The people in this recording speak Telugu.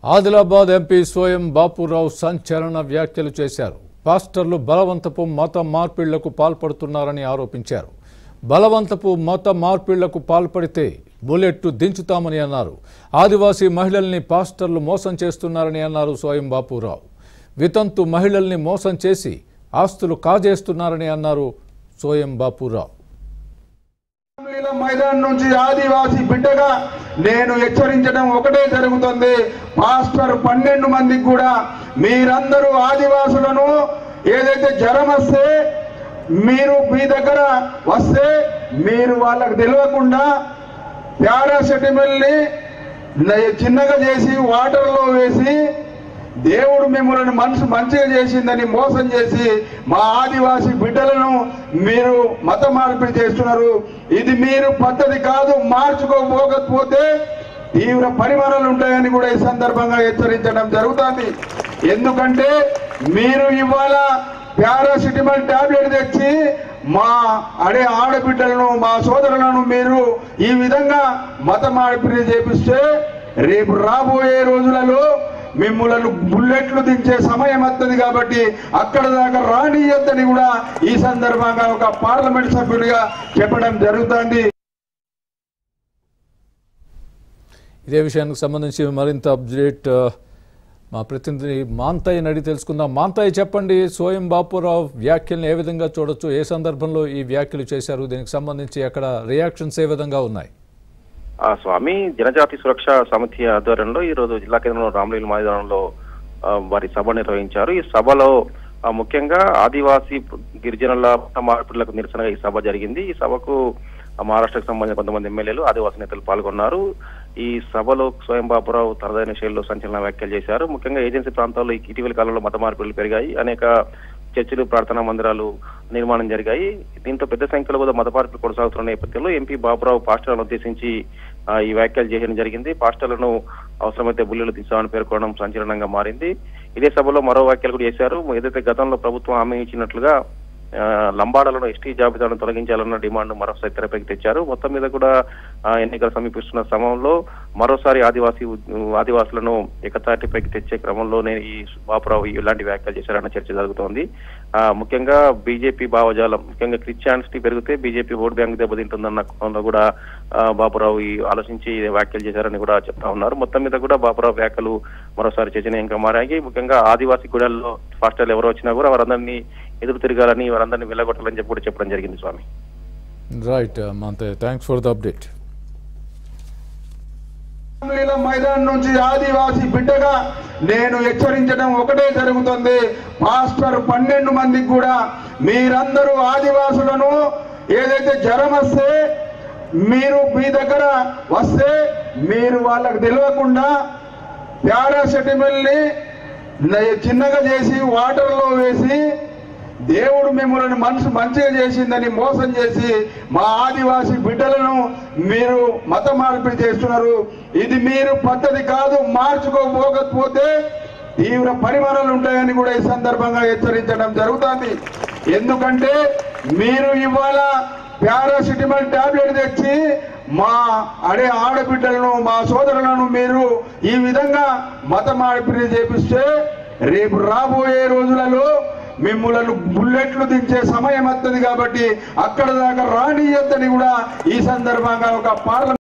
ఆదిలాబాద్ ఎంపీ సోయం బాపురావు సంచలన వ్యాఖ్యలు చేశారు పాస్టర్లు బలవంతపు మత మార్పిళ్లకు పాల్పడుతున్నారని ఆరోపించారు బలవంతపు మత మార్పిళ్లకు పాల్పడితే బుల్లెట్ దించుతామని అన్నారు ఆదివాసీ మహిళల్ని పాస్టర్లు మోసం చేస్తున్నారని అన్నారు సోయం బాపురావు వితంతు మహిళల్ని మోసం చేసి ఆస్తులు కాజేస్తున్నారని అన్నారు సోయం బాపురావు అసెంబ్లీల మైదాన్ నుంచి ఆదివాసి బిడ్డగా నేను హెచ్చరించడం ఒకటే జరుగుతుంది మాస్టర్ పన్నెండు మందికి కూడా మీరందరూ ఆదివాసులను ఏదైతే జ్వరం వస్తే మీరు మీ దగ్గర వస్తే మీరు వాళ్ళకు తెలియకుండా పారాసెటమిల్ని చిన్నగా చేసి వాటర్లో వేసి దేవుడు మిమ్మల్ని మనసు మంచిగా చేసిందని మోసం చేసి మా ఆదివాసి బిడ్డలను మీరు మత మార్పిడి చేస్తున్నారు ఇది మీరు పద్ధతి కాదు మార్చుకోకపోతే తీవ్ర పరిమాణాలు ఉంటాయని కూడా ఈ సందర్భంగా హెచ్చరించడం జరుగుతుంది ఎందుకంటే మీరు ఇవాళ పారాసిటమాల్ టాబ్లెట్ తెచ్చి మా అడే ఆడబిడ్డలను మా సోదరులను మీరు ఈ విధంగా మత మార్పిడి చేపిస్తే రేపు రాబోయే రోజులలో మిమ్మలను బుల్లెట్లు దించే సమయం వస్తుంది కాబట్టి అక్కడ దాకా రానియద్దని కూడా ఈ సందర్భంగా ఒక పార్లమెంట్ సభ్యుడిగా చెప్పడం జరుగుతుంది ఇదే విషయానికి సంబంధించి మరింత అప్డేట్ ఆ, మా ప్రతినిధి మాంతయ్య నడి తెలుసుకుందాం మాంతయ్య చెప్పండి సోయం బాపురావు వ్యాఖ్యలను ఏ విధంగా చూడొచ్చు ఏ సందర్భంలో ఈ వ్యాఖ్యలు చేశారు దీనికి సంబంధించి అక్కడ రియాక్షన్స్ ఏ విధంగా ఉన్నాయి ఆ స్వామి జనజాతి సురక్ష సమితి ఆధ్వర్యంలో ఈ రోజు జిల్లా కేంద్రంలో రామలీల మైదానంలో ఆ, వారి సభ నిర్వహించారు ఈ సభలో ఆ, ముఖ్యంగా ఆదివాసీ గిరిజనుల మత మార్పిడులకు నిరసనగా ఈ సభ జరిగింది ఈ సభకు ఆ, మహారాష్ట్రకు సంబంధించిన కొంతమంది ఎమ్మెల్యేలు ఆదివాసీ నేతలు పాల్గొన్నారు ఈ సభలో స్వయం బాబురావు తనదైన శైలిలో సంచలన వ్యాఖ్యలు చేశారు ముఖ్యంగా ఏజెన్సీ ప్రాంతాల్లో ఈ ఇటీవల కాలంలో మత మార్పిడులు పెరిగాయి అనేక చర్చిలు ప్రార్థనా మందిరాలు నిర్మాణం జరిగాయి దీంతో పెద్ద సంఖ్యలో కూడా మత మార్పులు కొనసాగుతున్న నేపథ్యంలో ఎంపీ బాబురావు పాస్టర్లను ఉద్దేశించి ఆ, ఈ వ్యాఖ్యలు చేయడం జరిగింది పాస్టర్లను అవసరమైతే బుల్లెలు తీసామని పేర్కొనడం సంచలనంగా మారింది ఇదే సభలో మరో వ్యాఖ్యలు కూడా చేశారు ఏదైతే గతంలో ప్రభుత్వం హామీ ఇచ్చినట్లుగా ఆ, లంబాడలను ఎస్టీ జాబితాను తొలగించాలన్న డిమాండ్ మరోసారి తెరపైకి తెచ్చారు మొత్తం మీద కూడా ఆ, ఎన్నికలు సమీపిస్తున్న సమయంలో మరోసారి ఆదివాసీ ఉ- ఆదివాసులను ఏకతాటిపైకి తెచ్చే క్రమంలోనే ఈ బాపురావు ఇలాంటి వ్యాఖ్యలు చేశారన్న చర్చ జరుగుతోంది ఆ, ముఖ్యంగా బీజేపీ భావజాలం ముఖ్యంగా క్రిస్టియానిటీ పెరిగితే బీజేపీ ఓట్ బ్యాంక్ దెబ్బతింటుందన్న కోణంలో కూడా ఆ, బాపురావు ఈ ఆలోచించి ఈ వ్యాఖ్యలు చేశారని కూడా చెప్తా ఉన్నారు మొత్తం మీద కూడా బాపురావు వ్యాఖ్యలు మరోసారి చర్చనీయంగా మారాయి ముఖ్యంగా ఆదివాసీ గుడాల్లో పాస్టర్లు ఎవరు వచ్చినా కూడా వారందరినీ ఎదురు తిరగాలని వారందరినీ వెళ్ళగొట్టాలని చెప్పి కూడా చెప్పడం జరిగింది Swami right Manthayya thanks for the update అసెంబ్లీల మైదాన్ నుంచి ఆదివాసి బిడ్డగా నేను హెచ్చరించడం ఒకటే జరుగుతుంది మాస్టర్ పన్నెండు మందికి కూడా మీరందరూ ఆదివాసులను ఏదైతే జ్వరం వస్తే మీరు మీ దగ్గర వస్తే మీరు వాళ్ళకు తెలియకుండా పారాసెటమిల్ని చిన్నగా చేసి వాటర్లో వేసి దేవుడు మిమ్మల్ని మనసు మంచిగా చేసిందని మోసం చేసి మా ఆదివాసి బిడ్డలను మీరు మత మార్పిడి చేస్తున్నారు ఇది మీరు పద్ధతి కాదు మార్చుకోకపోతే తీవ్ర పరిమాణాలు ఉంటాయని కూడా ఈ సందర్భంగా హెచ్చరించడం జరుగుతుంది ఎందుకంటే మీరు ఇవాళ పారాసిటమాల్ టాబ్లెట్ తెచ్చి మా అడే ఆడబిడ్డలను మా సోదరులను మీరు ఈ విధంగా మత మార్పిడి చేపిస్తే రేపు రాబోయే రోజులలో మిమ్మలను బుల్లెట్లు దించే సమయం వస్తుంది కాబట్టి అక్కడ దాకా రానియద్దని కూడా ఈ సందర్భంగా ఒక పార్లమెంట్